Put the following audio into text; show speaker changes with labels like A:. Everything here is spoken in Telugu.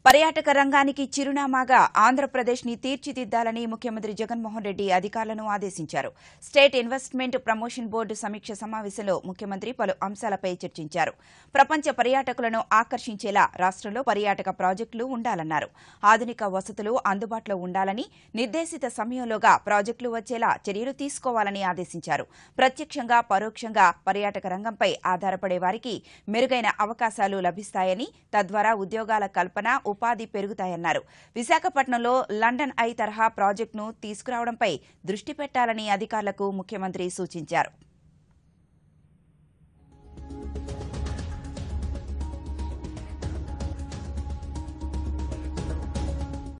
A: పర్యాటక రంగానికి చిరునామాగా ఆంధ్రప్రదేశ్ ని తీర్చిదిద్దాలని ముఖ్యమంత్రి జగన్మోహన్ రెడ్డి అధికారులను ఆదేశించారు స్టేట్ ఇన్వెస్ట్మెంట్ ప్రమోషన్ బోర్డు సమీక్ష సమావేశంలో ముఖ్యమంత్రి పలు అంశాలపై చర్చించారు ప్రపంచ పర్యాటకులను ఆకర్షించేలా రాష్ట్రంలో పర్యాటక ప్రాజెక్టులు ఉండాలన్నారు ఆధునిక వసతులు అందుబాటులో ఉండాలని నిర్దేశిత సమయంలోగా ప్రాజెక్టులు వచ్చేలా చర్యలు తీసుకోవాలని ఆదేశించారు ప్రత్యక్షంగా పరోక్షంగా పర్యాటక రంగంపై ఆధారపడే వారికి మెరుగైన అవకాశాలు లభిస్తాయని తద్వారా ఉద్యోగాల కల్పన ఉపాధి పెరుగుతాయన్నారు విశాఖపట్నంలో లండన్ ఐ తరహా ప్రాజెక్టును తీసుకురావడంపై దృష్టి పెట్టాలని అధికారులకు ముఖ్యమంత్రి సూచించారు